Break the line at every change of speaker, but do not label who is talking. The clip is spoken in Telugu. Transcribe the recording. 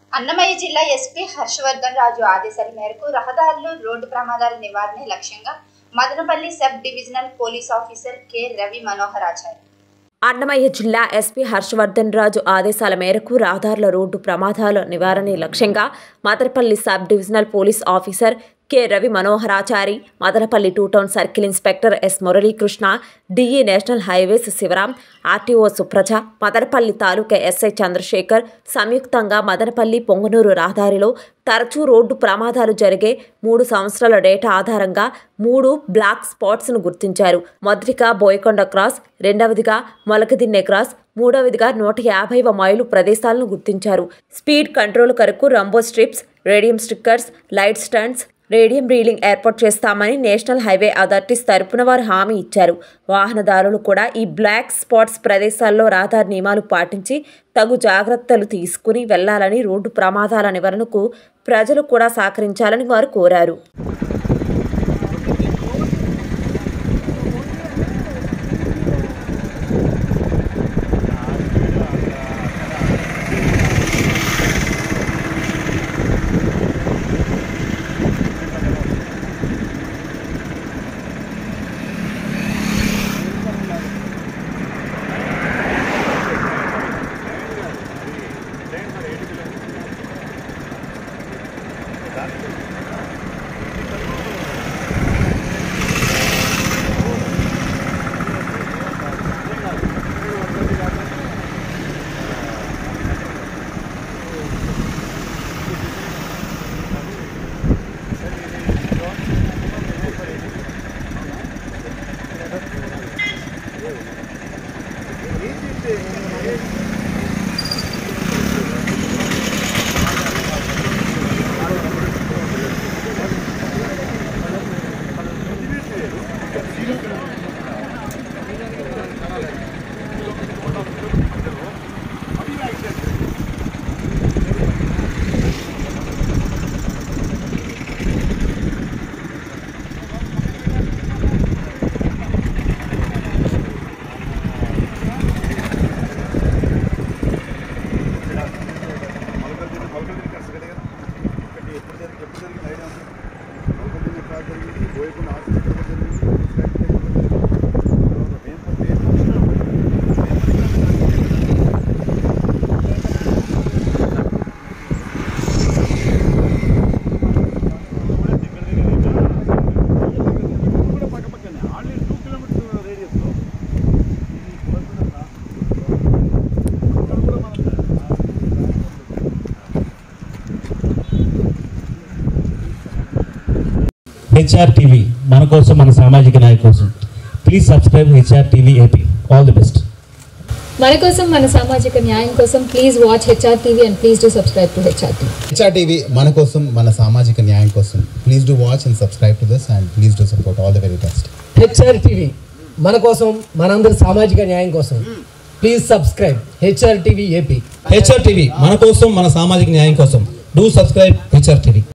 అన్నమయ్య జిల్లా ఎస్పీ హర్షవర్ధన్ రాజు ఆదేశాల మేరకు రహదారులు రోడ్డు ప్రమాదాల నివారణే లక్ష్యంగా Madanapalle sub divisional police officer K Ravi Manoharachari
Annamayya జిల్లా ఎస్పీ హర్షవర్ధన్ రాజు ఆదేశాల మేరకు రహదారుల రోడ్డు ప్రమాదాల నివారణ లక్ష్యంగా Madanapalle sub divisional police officer K Ravi Manoharachari Madanapalle two town circle inspector S Muralikrishna DE national highways Sivaram RTO Supraja Madanapalle taluka SI Chandrasekhar సంయుక్తంగా మదనపల్లి పొంగనూరు రహదారిలో తరచూ రోడ్డు ప్రమాదాలు జరిగే మూడు సంవత్సరాల డేటా ఆధారంగా మూడు బ్లాక్ స్పాట్స్ను గుర్తించారు మొదటిగా బోయకొండ క్రాస్ రెండవదిగా మొలకదిన్నె క్రాస్ మూడవదిగా నూట యాభైవ మైలు ప్రదేశాలను గుర్తించారు స్పీడ్ కంట్రోల్ కొరకు rumble strips radium stickers light stands radium railing ఏర్పాటు చేస్తామని నేషనల్ హైవే అథారిటీస్ తరపున వారు హామీ ఇచ్చారు వాహనదారులు కూడా ఈ బ్లాక్ స్పాట్స్ ప్రదేశాల్లో రహదారి నియమాలు పాటించి తగు జాగ్రత్తలు తీసుకుని వెళ్లాలని రోడ్డు ప్రమాదాల నివారణకు ప్రజలు కూడా సహకరించాలని వారు కోరారు
హెచ్ఆర్ టీవీ మన కోసం మన సామాజిక న్యాయ కోసం please subscribe HR TV AP all the best
మన కోసం మన సామాజిక న్యాయం కోసం please watch HR TV and please do subscribe to HR TV
HR TV మన కోసం మన సామాజిక న్యాయం కోసం please do watch and subscribe to this and please do support all the very best
HR TV మన కోసం మనందరి సామాజిక న్యాయం కోసం please subscribe HR TV AP
HR TV మన కోసం మన సామాజిక న్యాయం కోసం డూ సబ్స్క్రైబ్ హెచ్ఆర్ టీవీ